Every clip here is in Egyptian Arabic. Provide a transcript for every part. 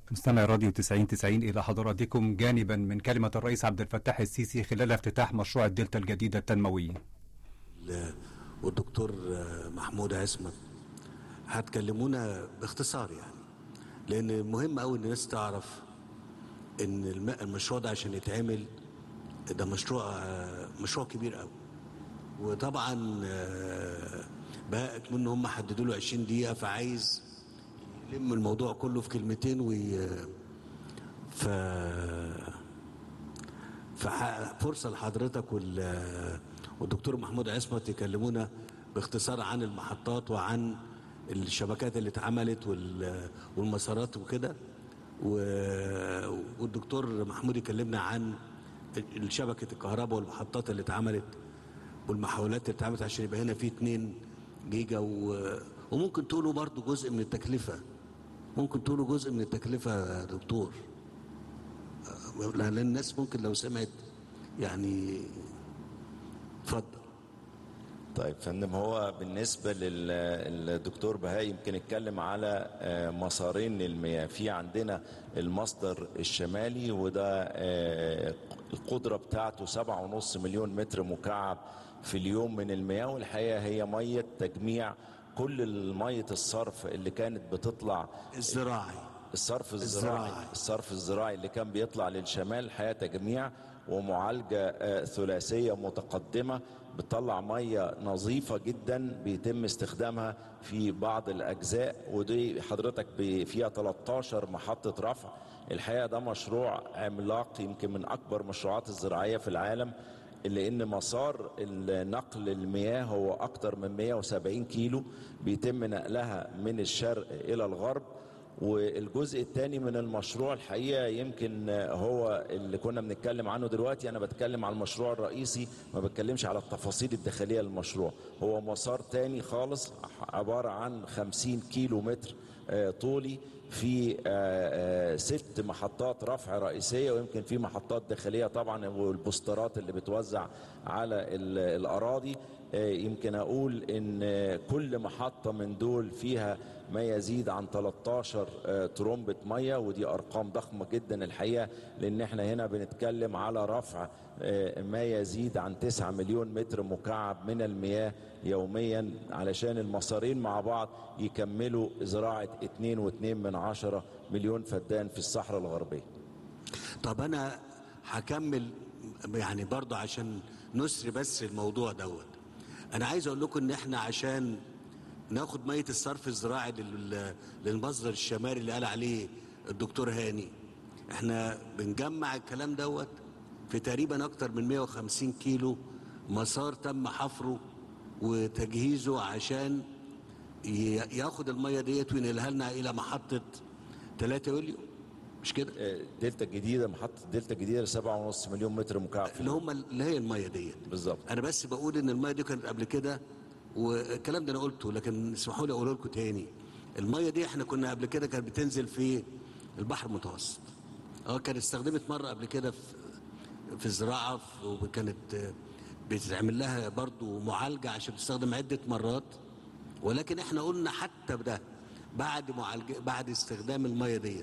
مستمع راديو 90 90 إلى حضراتكم جانبا من كلمة الرئيس عبد الفتاح السيسي خلال افتتاح مشروع الدلتا الجديدة التنموي والدكتور محمود عصمت هتكلمونا باختصار يعني لأن مهم أوي الناس تعرف إن الم- المشروع ده عشان يتعمل ده مشروع مشروع كبير قوي وطبعا آه، بقى منه هم حددوا له 20 دقيقة فعايز يلم الموضوع كله في كلمتين وي ف ففرصة لحضرتك وال والدكتور محمود عصمت يكلمونا باختصار عن المحطات وعن الشبكات اللي اتعملت وال- والمسارات وكده و- والدكتور محمود يكلمنا عن شبكة الكهرباء والمحطات اللي اتعملت والمحاولات اللي اتعملت عشان يبقى هنا في 2 جيجا و... وممكن تقولوا برضو جزء من التكلفة ممكن تقولوا جزء من التكلفة يا دكتور آه، لأن الناس ممكن لو سمعت يعني اتفضل طيب فندم هو بالنسبة للدكتور بهاء يمكن اتكلم على آه، مسارين للمياه في عندنا المصدر الشمالي وده آه، القدرة بتاعته سبعة ونص مليون متر مكعب في اليوم من المياه والحقيقة هي مية تجميع كل مية الصرف اللي كانت بتطلع الزراعي الصرف الزراعي الزراعي. الصرف الزراعي اللي كان بيطلع للشمال الحقيقه تجميع ومعالجه آه، ثلاثيه متقدمه بتطلع ميه نظيفه جدا بيتم استخدامها في بعض الاجزاء ودي حضرتك ب- فيها 13 محطه رفع الحقيقه ده مشروع عملاق يمكن من اكبر مشروعات الزراعيه في العالم لان مسار نقل المياه هو اكتر من 170 كيلو بيتم نقلها من الشرق الى الغرب والجزء الثاني من المشروع الحقيقه يمكن هو اللي كنا بنتكلم عنه دلوقتي انا بتكلم على المشروع الرئيسي ما بتكلمش على التفاصيل الداخليه للمشروع هو مسار تاني خالص عباره عن 50 كيلو متر آه، طولي في آه، آه، ست محطات رفع رئيسيه ويمكن في محطات داخليه طبعا والبوسترات اللي بتوزع على ال- الاراضي آه، يمكن اقول ان آه، كل محطه من دول فيها ما يزيد عن 13 آه، ترومبة مية ودي أرقام ضخمة جدا الحقيقة لأن احنا هنا بنتكلم على رفع آه، ما يزيد عن 9 مليون متر مكعب من المياه يوميا علشان المسارين مع بعض يكملوا زراعة 2.2 من عشرة مليون فدان في الصحراء الغربية طب انا هكمل يعني برضه عشان نسري بس الموضوع دوت انا عايز اقول لكم ان احنا عشان ناخد ميه الصرف الزراعي لل- للمصدر الشمالي اللي قال عليه الدكتور هاني احنا بنجمع الكلام دوت في تقريبا اكتر من 150 كيلو مسار تم حفره وتجهيزه عشان ي- ياخد الميه ديت وينقلها لنا الى محطه 3 يوليو مش كده؟ آه، دلتا الجديدة محطة دلتا الجديدة 7.5 مليون متر مكعب في اللي هم اللي هي الميه ديت بالظبط انا بس بقول ان الميه دي كانت قبل كده والكلام ده انا قلته لكن اسمحوا لي اقوله لكم تاني الميه دي احنا كنا قبل كده كانت بتنزل في البحر المتوسط اه كانت استخدمت مره قبل كده في في الزراعه في- وكانت آه، بتتعمل لها برضو معالجه عشان تستخدم عده مرات ولكن احنا قلنا حتى بده بعد معالجه بعد استخدام الميه ديت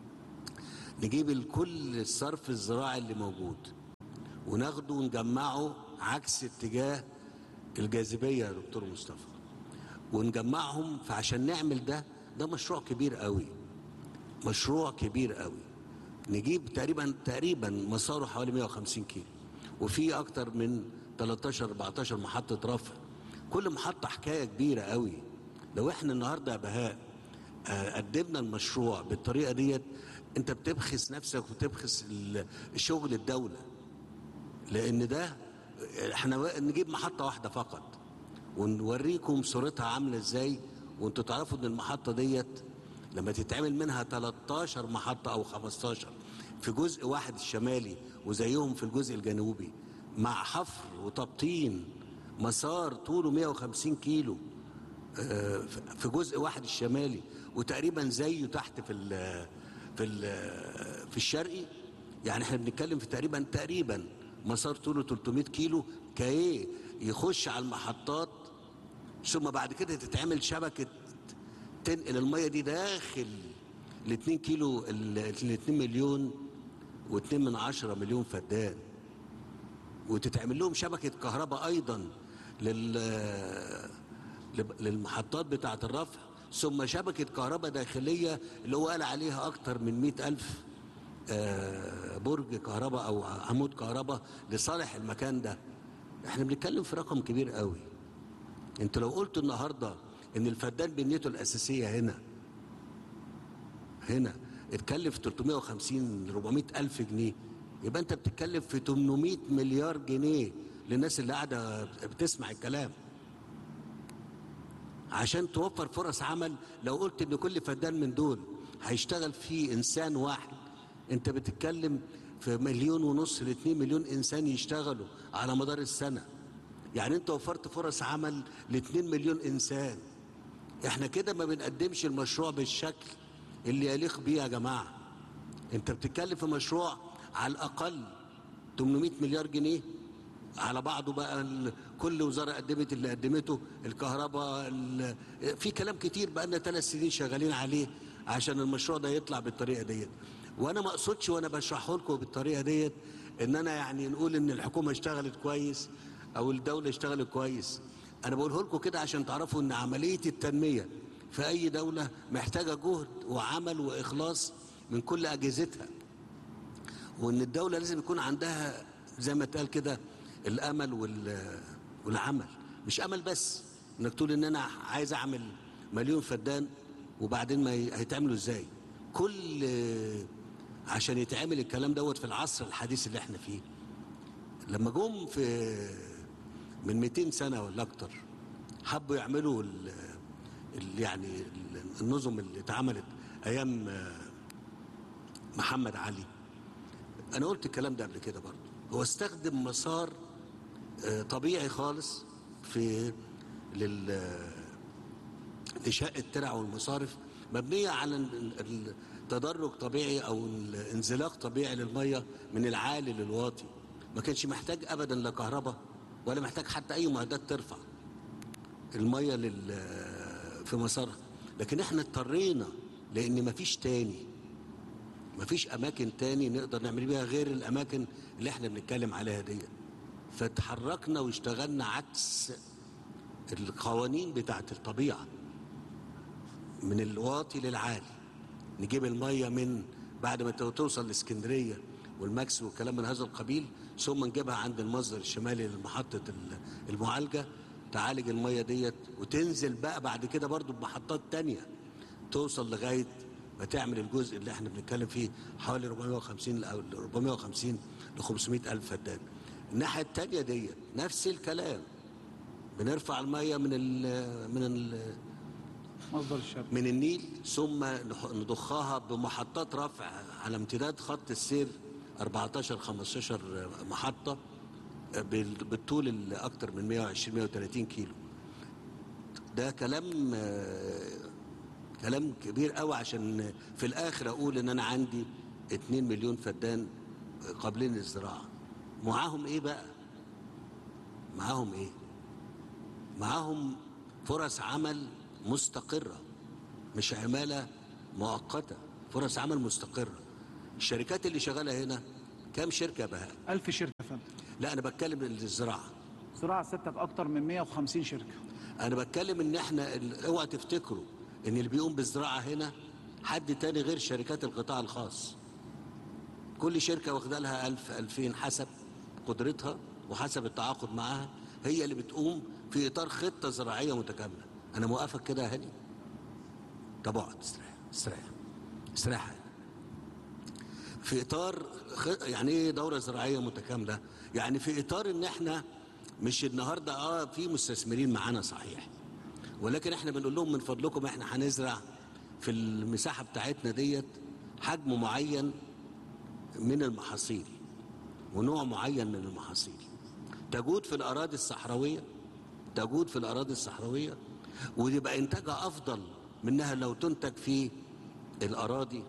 نجيب الكل الصرف الزراعي اللي موجود وناخده ونجمعه عكس اتجاه الجاذبيه يا دكتور مصطفى ونجمعهم فعشان نعمل ده ده مشروع كبير قوي مشروع كبير قوي نجيب تقريبا تقريبا مساره حوالي 150 كيلو وفي اكتر من 13 14 محطه رفع كل محطه حكايه كبيره قوي لو احنا النهارده يا بهاء آه، قدمنا المشروع بالطريقه ديت انت بتبخس نفسك وتبخس ال- شغل الدوله لان ده احنا نجيب محطه واحده فقط ونوريكم صورتها عامله ازاي وانتوا تعرفوا ان المحطه ديت لما تتعمل منها 13 محطه او 15 في جزء واحد الشمالي وزيهم في الجزء الجنوبي مع حفر وتبطين مسار طوله 150 كيلو آه، في جزء واحد الشمالي وتقريبا زيه تحت في ال في ال في الشرقي يعني احنا بنتكلم في تقريبا تقريبا مسار طوله 300 كيلو كايه يخش على المحطات ثم بعد كده تتعمل شبكه تنقل الميه دي داخل ال 2 كيلو ال 2 مليون و2 من عشرة مليون فدان وتتعمل لهم شبكة كهرباء أيضا لل للمحطات بتاعة الرفع ثم شبكة كهرباء داخلية اللي هو قال عليها أكتر من مئة ألف آه، برج كهرباء أو عمود كهرباء لصالح المكان ده احنا بنتكلم في رقم كبير قوي انت لو قلت النهارده ان الفدان بنيته الاساسيه هنا هنا اتكلف 350 400 الف جنيه يبقى انت بتتكلم في 800 مليار جنيه للناس اللي قاعده بتسمع الكلام عشان توفر فرص عمل لو قلت ان كل فدان من دول هيشتغل فيه انسان واحد انت بتتكلم في مليون ونص ل 2 مليون انسان يشتغلوا على مدار السنه يعني انت وفرت فرص عمل ل 2 مليون انسان احنا كده ما بنقدمش المشروع بالشكل اللي يليق بيه يا جماعه انت بتتكلم في مشروع على الاقل 800 مليار جنيه على بعضه بقى ال- كل وزاره قدمت اللي قدمته الكهرباء ال- في كلام كتير بقى لنا ثلاث سنين شغالين عليه عشان المشروع ده يطلع بالطريقه ديت وانا ما اقصدش وانا بشرحه لكم بالطريقه ديت ان انا يعني نقول ان الحكومه اشتغلت كويس او الدوله اشتغلت كويس انا بقوله لكم كده عشان تعرفوا ان عمليه التنميه في اي دوله محتاجه جهد وعمل واخلاص من كل اجهزتها وان الدوله لازم يكون عندها زي ما اتقال كده الامل وال- والعمل مش امل بس انك تقول ان انا عايز اعمل مليون فدان وبعدين ما ي- هيتعملوا ازاي كل عشان يتعمل الكلام دوت في العصر الحديث اللي احنا فيه لما جم في من 200 سنه ولا اكتر حبوا يعملوا ال ال يعني ال- النظم اللي اتعملت ايام آه، محمد علي انا قلت الكلام ده قبل كده برضه هو استخدم مسار آه، طبيعي خالص في لل آه، لشق الترع والمصارف مبنيه على ال- ال- تدرج طبيعي او انزلاق طبيعي للميه من العالي للواطي ما كانش محتاج ابدا لا كهرباء ولا محتاج حتى اي معدات ترفع الميه لل في مسارها لكن احنا اضطرينا لان مفيش تاني مفيش اماكن تاني نقدر نعمل بيها غير الاماكن اللي احنا بنتكلم عليها دي فتحركنا واشتغلنا عكس القوانين بتاعت الطبيعه من الواطي للعالي نجيب الميه من بعد ما توصل لاسكندريه والماكس والكلام من هذا القبيل ثم نجيبها عند المصدر الشمالي لمحطه ال- المعالجه تعالج الميه ديت وتنزل بقى بعد كده برضو بمحطات تانية توصل لغايه ما تعمل الجزء اللي احنا بنتكلم فيه حوالي 450 او 450 ل 500 الف فدان الناحيه التانية ديت نفس الكلام بنرفع الميه من ال من ال مصدر الشرق من النيل ثم نح- نضخها بمحطات رفع على امتداد خط السير 14 15 محطة بال- بالطول اللي أكتر من 120 130 كيلو ده كلام آه، كلام كبير قوي عشان في الآخر أقول إن أنا عندي 2 مليون فدان قابلين للزراعة معاهم إيه بقى؟ معاهم إيه؟ معاهم فرص عمل مستقرة مش عمالة مؤقتة فرص عمل مستقرة الشركات اللي شغالة هنا كام شركة بقى ألف شركة يا فندم لا أنا بتكلم الزراعة زراعة ستة بأكتر من 150 شركة أنا بتكلم إن إحنا ال- اوعى تفتكروا إن اللي بيقوم بالزراعة هنا حد تاني غير شركات القطاع الخاص كل شركة واخدة لها ألف ألفين حسب قدرتها وحسب التعاقد معاها هي اللي بتقوم في إطار خطة زراعية متكاملة أنا موافق كده يا هاني طب اقعد استريح استريح استريح في اطار خ... يعني ايه دوره زراعيه متكامله يعني في اطار ان احنا مش النهارده اه في مستثمرين معانا صحيح ولكن احنا بنقول لهم من فضلكم احنا هنزرع في المساحه بتاعتنا ديت حجم معين من المحاصيل ونوع معين من المحاصيل تجود في الاراضي الصحراويه تجود في الاراضي الصحراويه ويبقى انتاجها افضل منها لو تنتج في الاراضي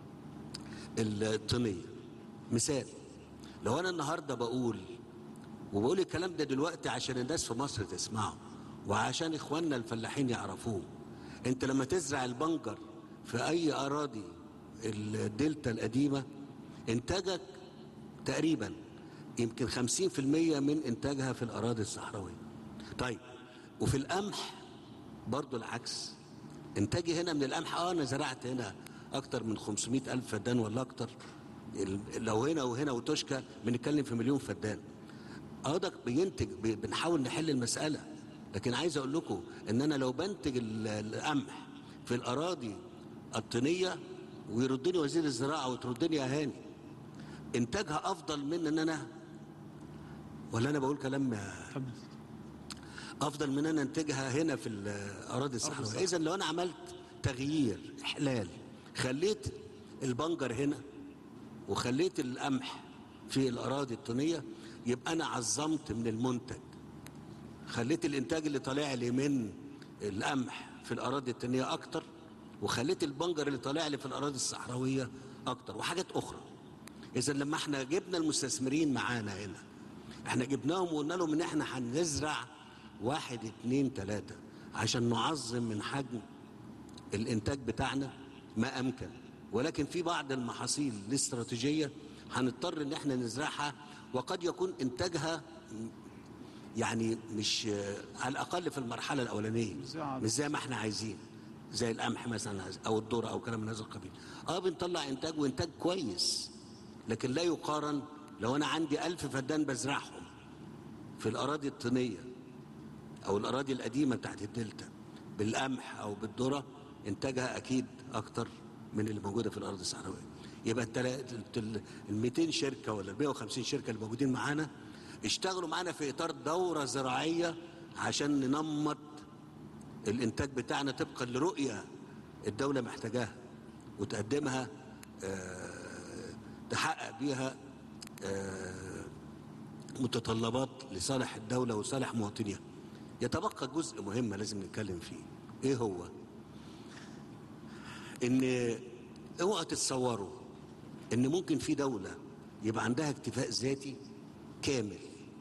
الطينيه مثال لو انا النهارده بقول وبقول الكلام ده دلوقتي عشان الناس في مصر تسمعه وعشان اخواننا الفلاحين يعرفوه انت لما تزرع البنجر في اي اراضي الدلتا القديمه انتاجك تقريبا يمكن 50% من انتاجها في الاراضي الصحراويه طيب وفي القمح برضو العكس انتاجي هنا من القمح اه انا زرعت هنا اكتر من 500 الف فدان ولا اكتر ال- لو هنا وهنا وتشكى بنتكلم في مليون فدان اه ده بينتج ب- بنحاول نحل المساله لكن عايز اقول لكم ان انا لو بنتج ال- القمح في الاراضي الطينيه ويردني وزير الزراعه وتردني يا هاني انتاجها افضل من ان انا ولا انا بقول كلام كمل. افضل من ان انتجها هنا في الاراضي الصحراويه اذا لو انا عملت تغيير احلال خليت البنجر هنا وخليت القمح في الاراضي الطينيه يبقى انا عظمت من المنتج خليت الانتاج اللي طالع لي من القمح في الاراضي الطينيه اكتر وخليت البنجر اللي طالع لي في الاراضي الصحراويه اكتر وحاجات اخرى اذا لما احنا جبنا المستثمرين معانا هنا احنا جبناهم وقلنا لهم ان احنا هنزرع واحد اتنين تلاته عشان نعظم من حجم الانتاج بتاعنا ما امكن ولكن في بعض المحاصيل الاستراتيجيه هنضطر ان احنا نزرعها وقد يكون انتاجها يعني مش على الاقل في المرحله الاولانيه مش زي عادة. مش زي ما احنا عايزين زي القمح مثلا او الذره او كلام من هذا القبيل اه بنطلع انتاج وانتاج كويس لكن لا يقارن لو انا عندي ألف فدان بزرعهم في الاراضي الطينيه او الاراضي القديمه بتاعت الدلتا بالقمح او بالذره انتاجها اكيد اكتر من اللي موجوده في الارض الصحراويه يبقى ال 200 شركه ولا ال 150 شركه اللي موجودين معانا اشتغلوا معانا في اطار دوره زراعيه عشان ننمط الانتاج بتاعنا طبقا لرؤيه الدوله محتاجاها وتقدمها آه، تحقق بيها آه، متطلبات لصالح الدولة وصالح مواطنيها يتبقى جزء مهم لازم نتكلم فيه ايه هو ان اوعوا تتصوروا ان ممكن في دولة يبقى عندها اكتفاء ذاتي كامل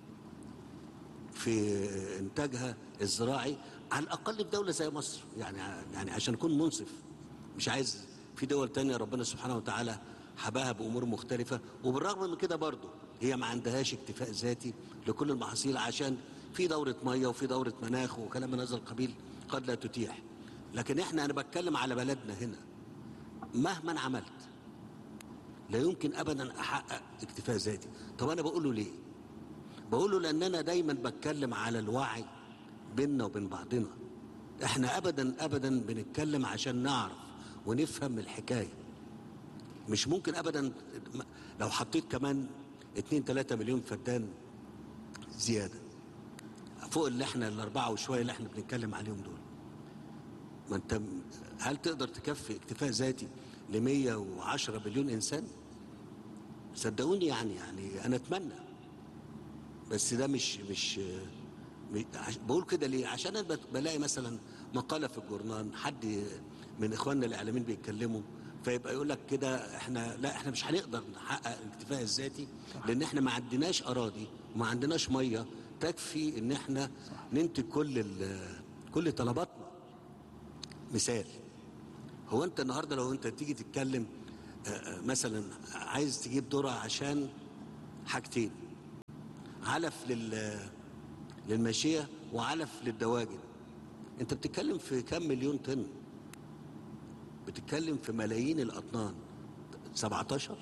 في انتاجها الزراعي على الاقل في دوله زي مصر يعني يعني عشان اكون منصف مش عايز في دول تانية ربنا سبحانه وتعالى حباها بامور مختلفه وبالرغم من كده برضه هي ما عندهاش اكتفاء ذاتي لكل المحاصيل عشان في دوره ميه وفي دوره مناخ وكلام من هذا القبيل قد لا تتيح لكن احنا انا بتكلم على بلدنا هنا مهما عملت لا يمكن ابدا احقق اكتفاء ذاتي طب انا بقوله ليه بقوله لان انا دايما بتكلم على الوعي بيننا وبين بعضنا احنا ابدا ابدا بنتكلم عشان نعرف ونفهم الحكايه مش ممكن ابدا لو حطيت كمان 2 3 مليون فدان زياده فوق اللي احنا الاربعه وشويه اللي احنا بنتكلم عليهم دول ما انت هل تقدر تكفي اكتفاء ذاتي ل 110 مليون انسان؟ صدقوني يعني يعني انا اتمنى بس ده مش مش م- عش- بقول كده ليه عشان انا بت- بلاقي مثلا مقاله في الجورنال حد من اخواننا الاعلاميين بيتكلموا فيبقى يقول لك كده احنا لا احنا مش هنقدر نحقق الاكتفاء الذاتي لان احنا ما عندناش اراضي وما عندناش ميه تكفي ان احنا ننتج كل ال- كل طلباتنا مثال هو انت النهارده لو انت تيجي تتكلم آه، آه، مثلا عايز تجيب ذره عشان حاجتين علف لل للماشيه وعلف للدواجن انت بتتكلم في كم مليون طن بتتكلم في ملايين الاطنان 17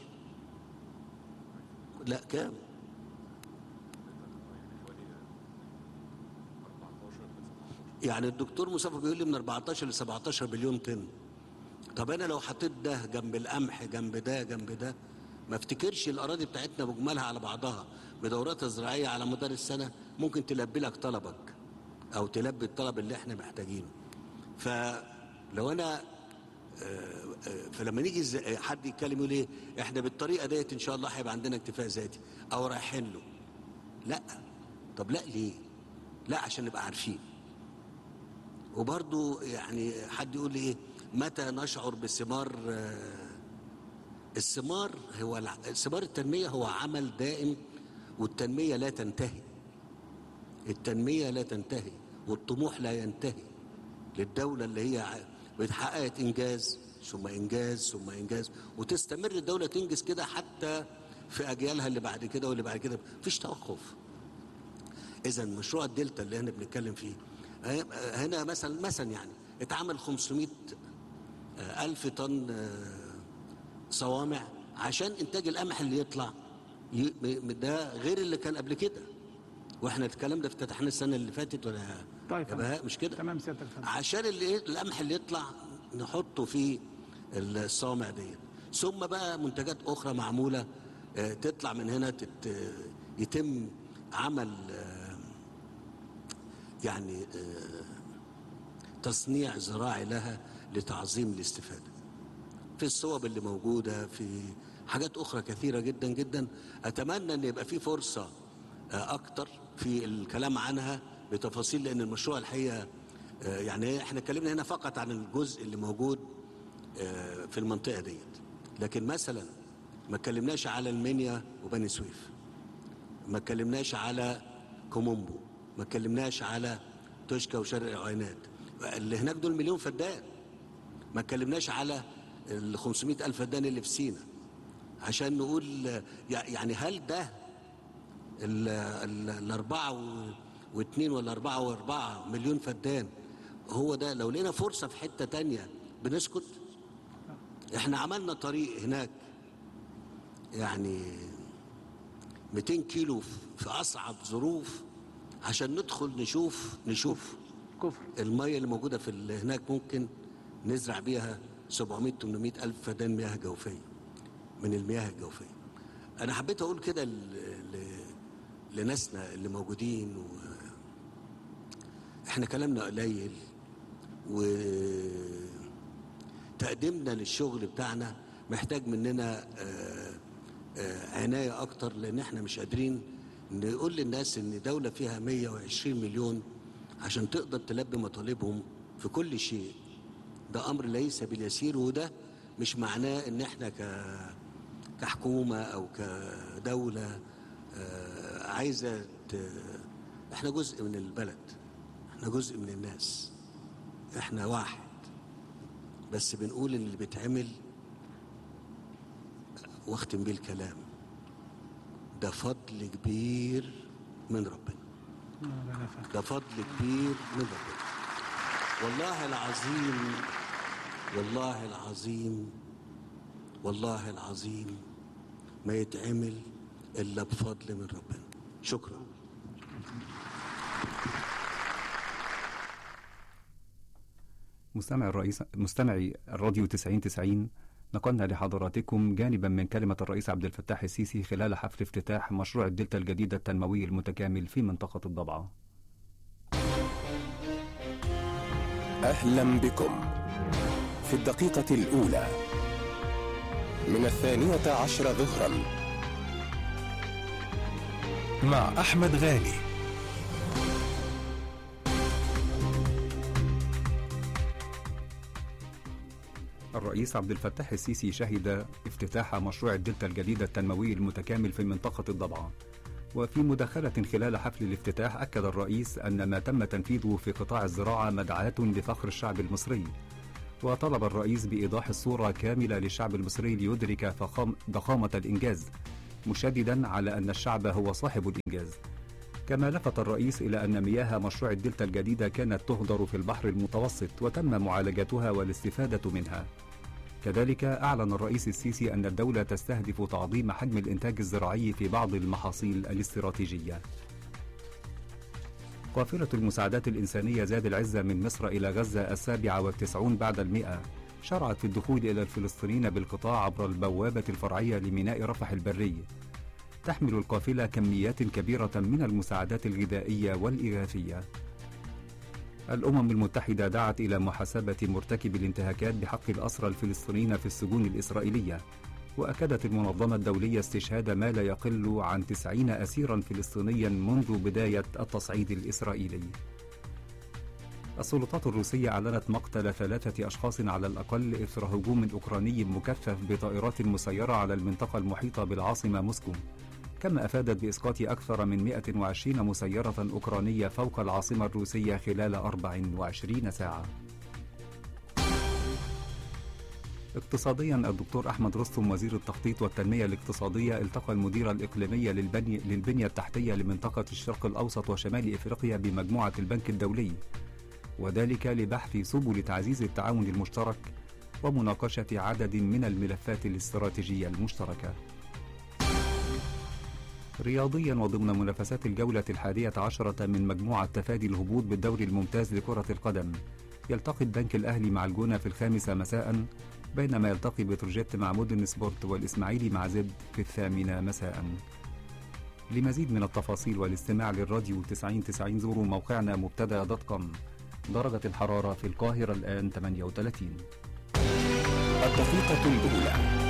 لا كام يعني الدكتور مصطفى بيقول لي من 14 ل 17 مليون طن طب انا لو حطيت ده جنب القمح جنب ده جنب ده ما افتكرش الاراضي بتاعتنا بجمالها على بعضها بدوراتها الزراعيه على مدار السنه ممكن تلبي لك طلبك او تلبي الطلب اللي احنا محتاجينه فلو انا آه، آه، فلما نيجي ز- آه، حد يتكلم يقول ايه احنا بالطريقه ديت ان شاء الله هيبقى عندنا اكتفاء ذاتي او رايحين له لا طب لا ليه لا عشان نبقى عارفين وبرضو يعني حد يقول لي ايه متى نشعر بثمار آه، الثمار هو الع- ثمار التنميه هو عمل دائم والتنميه لا تنتهي التنميه لا تنتهي والطموح لا ينتهي للدوله اللي هي ع- حققت انجاز ثم انجاز ثم انجاز وتستمر الدوله تنجز كده حتى في اجيالها اللي بعد كده واللي بعد كده مفيش توقف اذا مشروع الدلتا اللي احنا بنتكلم فيه آه، هنا مثلا مثلا يعني اتعمل 500 آه، الف طن آه، صوامع عشان انتاج القمح اللي يطلع ي- م- ده غير اللي كان قبل كده واحنا الكلام ده افتتحناه السنه اللي فاتت ولا طيب يا بهاء مش كده تمام سيادتك فندم عشان اللي القمح اللي يطلع نحطه في الصوامع ديت ثم بقى منتجات اخرى معموله آه، تطلع من هنا تت يتم عمل آه، يعني آه، تصنيع زراعي لها لتعظيم الاستفاده في الصوب اللي موجوده في حاجات اخرى كثيره جدا جدا اتمنى ان يبقى في فرصه آه، اكتر في الكلام عنها بتفاصيل لان المشروع الحقيقه آه، يعني احنا اتكلمنا هنا فقط عن الجزء اللي موجود آه، في المنطقه ديت لكن مثلا ما اتكلمناش على المنيا وبني سويف ما اتكلمناش على كومومبو ما اتكلمناش على توشكا وشرق العينات اللي هناك دول مليون فدان ما اتكلمناش على ال 500 ألف فدان اللي في سينا عشان نقول آه، يعني هل ده ال- ال- الأربعة و- واثنين ولا أربعة وأربعة مليون فدان هو ده لو لقينا فرصة في حتة تانية بنسكت احنا عملنا طريق هناك يعني 200 كيلو في- في أصعب ظروف عشان ندخل نشوف نشوف كفر المية اللي موجودة في ال- هناك ممكن نزرع بيها 700 800 ألف فدان مياه جوفية من المياه الجوفية أنا حبيت أقول كده ل- ل- لناسنا اللي موجودين و إحنا كلامنا قليل وتقديمنا للشغل بتاعنا محتاج مننا آه، آه، عناية أكتر لأن إحنا مش قادرين نقول للناس إن دولة فيها 120 مليون عشان تقدر تلبي مطالبهم في كل شيء ده أمر ليس باليسير وده مش معناه إن إحنا ك كحكومة أو كدولة آه، عايزة ت- إحنا جزء من البلد إحنا جزء من الناس إحنا واحد بس بنقول إن اللي بيتعمل واختم بيه الكلام ده فضل كبير من ربنا ربنا يفهم. ده فضل كبير من ربنا والله العظيم والله العظيم والله العظيم ما يتعمل الا بفضل من ربنا شكرا مستمع الرئيس مستمعي الراديو 90 90 نقلنا لحضراتكم جانبا من كلمة الرئيس عبد الفتاح السيسي خلال حفل افتتاح مشروع الدلتا الجديدة التنموي المتكامل في منطقة الضبعة أهلا بكم في الدقيقة الأولى من الثانية عشر ظهرا مع أحمد غالي الرئيس عبد الفتاح السيسي شهد افتتاح مشروع الدلتا الجديدة التنموي المتكامل في منطقة الضبعة وفي مداخلة خلال حفل الافتتاح أكد الرئيس أن ما تم تنفيذه في قطاع الزراعة مدعاة لفخر الشعب المصري وطلب الرئيس بإيضاح الصورة كاملة للشعب المصري ليدرك فخام ضخامة الإنجاز مشددا على أن الشعب هو صاحب الإنجاز كما لفت الرئيس إلى أن مياه مشروع الدلتا الجديدة كانت تهدر في البحر المتوسط وتم معالجتها والاستفادة منها كذلك أعلن الرئيس السيسي أن الدولة تستهدف تعظيم حجم الإنتاج الزراعي في بعض المحاصيل الاستراتيجية قافلة المساعدات الإنسانية زاد العزة من مصر إلى غزة السابعة والتسعون بعد المئة شرعت في الدخول إلى الفلسطينيين بالقطاع عبر البوابة الفرعية لميناء رفح البري تحمل القافلة كميات كبيرة من المساعدات الغذائية والإغاثية الأمم المتحدة دعت إلى محاسبة مرتكبي الانتهاكات بحق الأسرى الفلسطينيين في السجون الإسرائيلية وأكدت المنظمة الدولية استشهاد ما لا يقل عن تسعين أسيرا فلسطينيا منذ بداية التصعيد الإسرائيلي السلطات الروسية أعلنت مقتل ثلاثة أشخاص على الأقل إثر هجوم أوكراني مكثف بطائرات مسيرة على المنطقة المحيطة بالعاصمة موسكو كما أفادت بإسقاط أكثر من 120 مسيرة أوكرانية فوق العاصمة الروسية خلال 24 ساعة اقتصاديا الدكتور أحمد رستم وزير التخطيط والتنمية الاقتصادية التقى المدير الإقليمي للبني للبنية التحتية لمنطقة الشرق الأوسط وشمال إفريقيا بمجموعة البنك الدولي وذلك لبحث سبل تعزيز التعاون المشترك ومناقشة عدد من الملفات الاستراتيجية المشتركة رياضيا وضمن منافسات الجولة الحادية عشرة من مجموعة تفادي الهبوط بالدوري الممتاز لكرة القدم يلتقي البنك الأهلي مع الجونة في الخامسة مساء بينما يلتقي بتروجيت مع مودن سبورت والإسماعيلي مع زد في الثامنة مساء لمزيد من التفاصيل والاستماع للراديو 90 90 زوروا موقعنا مبتدا دوت كوم درجة الحرارة في القاهرة الآن 38 الدقيقة الأولى